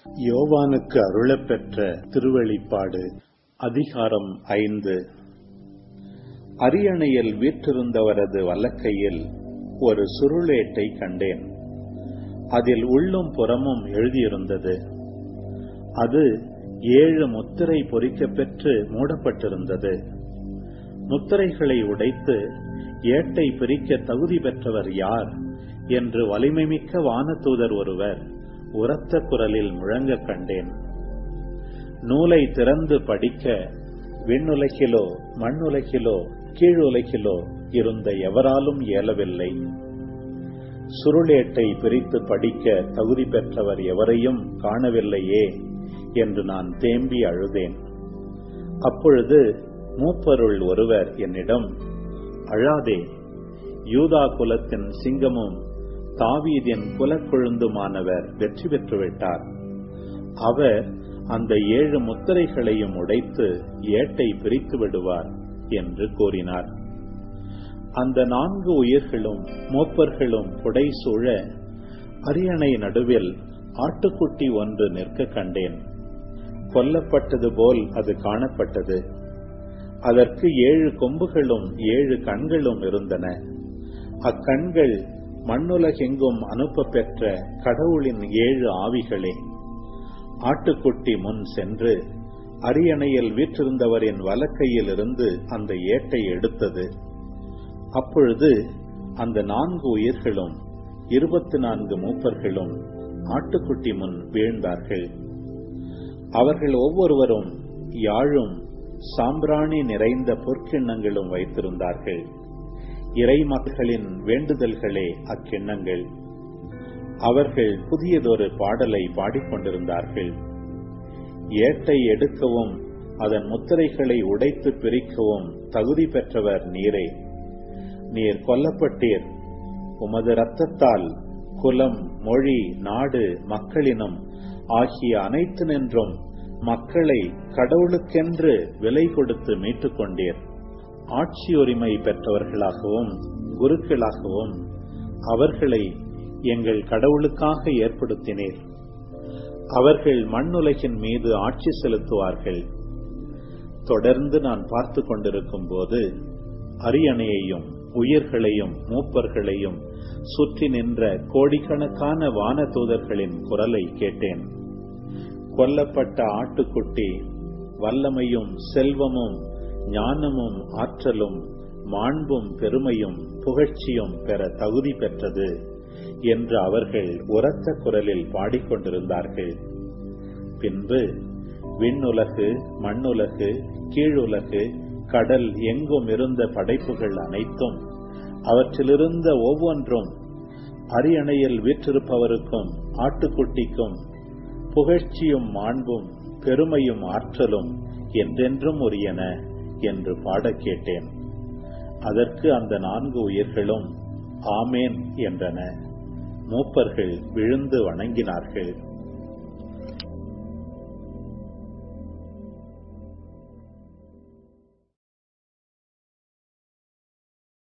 யோவானுக்கு அருளப்பெற்ற திருவெளிப்பாடு அதிகாரம் ஐந்து அரியணையில் வீற்றிருந்தவரது வலக்கையில் ஒரு சுருளேட்டை கண்டேன் அதில் உள்ளும் புறமும் எழுதியிருந்தது அது ஏழு முத்திரை பொறிக்கப் பெற்று மூடப்பட்டிருந்தது முத்திரைகளை உடைத்து ஏட்டை பிரிக்க தகுதி பெற்றவர் யார் என்று வலிமைமிக்க வானதூதர் ஒருவர் உரத்த குரலில் முழங்க கண்டேன் நூலை திறந்து படிக்க விண்ணுலகிலோ மண்ணுலகிலோ கீழுலகிலோ இருந்த எவராலும் இயலவில்லை சுருளேட்டை பிரித்து படிக்க தகுதி பெற்றவர் எவரையும் காணவில்லையே என்று நான் தேம்பி அழுதேன் அப்பொழுது மூப்பருள் ஒருவர் என்னிடம் அழாதே யூதா குலத்தின் சிங்கமும் தாவீதின் குலக்கொழுந்துமானவர் வெற்றி பெற்றுவிட்டார் அவர் அந்த ஏழு முத்திரைகளையும் உடைத்து ஏட்டை பிரித்து விடுவார் என்று கூறினார் அந்த நான்கு உயிர்களும் மூப்பர்களும் புடை சூழ அரியணை நடுவில் ஆட்டுக்குட்டி ஒன்று நிற்க கண்டேன் கொல்லப்பட்டது போல் அது காணப்பட்டது அதற்கு ஏழு கொம்புகளும் ஏழு கண்களும் இருந்தன அக்கண்கள் மண்ணுலகெங்கும் அனுப்ப பெற்ற கடவுளின் ஏழு ஆவிகளே ஆட்டுக்குட்டி முன் சென்று அரியணையில் வீற்றிருந்தவரின் வலக்கையில் இருந்து அந்த ஏட்டை எடுத்தது அப்பொழுது அந்த நான்கு உயிர்களும் இருபத்தி நான்கு மூப்பர்களும் ஆட்டுக்குட்டி முன் வீழ்ந்தார்கள் அவர்கள் ஒவ்வொருவரும் யாழும் சாம்பிராணி நிறைந்த பொற்கிண்ணங்களும் வைத்திருந்தார்கள் இறை மக்களின் வேண்டுதல்களே அக்கிண்ணங்கள் அவர்கள் புதியதொரு பாடலை பாடிக்கொண்டிருந்தார்கள் ஏட்டை எடுக்கவும் அதன் முத்திரைகளை உடைத்து பிரிக்கவும் தகுதி பெற்றவர் நீரே நீர் கொல்லப்பட்டீர் உமது இரத்தத்தால் குலம் மொழி நாடு மக்களினம் ஆகிய அனைத்து நின்றும் மக்களை கடவுளுக்கென்று விலை கொடுத்து மீட்டுக் கொண்டீர் ஆட்சி உரிமை பெற்றவர்களாகவும் குருக்களாகவும் அவர்களை எங்கள் கடவுளுக்காக ஏற்படுத்தினீர் அவர்கள் மண்ணுலகின் மீது ஆட்சி செலுத்துவார்கள் தொடர்ந்து நான் பார்த்து கொண்டிருக்கும் போது அரியணையையும் உயிர்களையும் மூப்பர்களையும் சுற்றி நின்ற கோடிக்கணக்கான வான தூதர்களின் குரலை கேட்டேன் கொல்லப்பட்ட ஆட்டுக்குட்டி வல்லமையும் செல்வமும் ஞானமும் ஆற்றலும் மாண்பும் பெருமையும் புகழ்ச்சியும் பெற தகுதி பெற்றது என்று அவர்கள் உரத்த குரலில் பாடிக்கொண்டிருந்தார்கள் பின்பு விண்ணுலகு மண்ணுலகு கீழுலகு கடல் எங்கும் இருந்த படைப்புகள் அனைத்தும் அவற்றிலிருந்த ஒவ்வொன்றும் அரியணையில் வீற்றிருப்பவருக்கும் ஆட்டுக்குட்டிக்கும் புகழ்ச்சியும் மாண்பும் பெருமையும் ஆற்றலும் என்றென்றும் உரியன என்று பாடக் கேட்டேன் அதற்கு அந்த நான்கு உயிர்களும் ஆமேன் என்றன மூப்பர்கள் விழுந்து வணங்கினார்கள்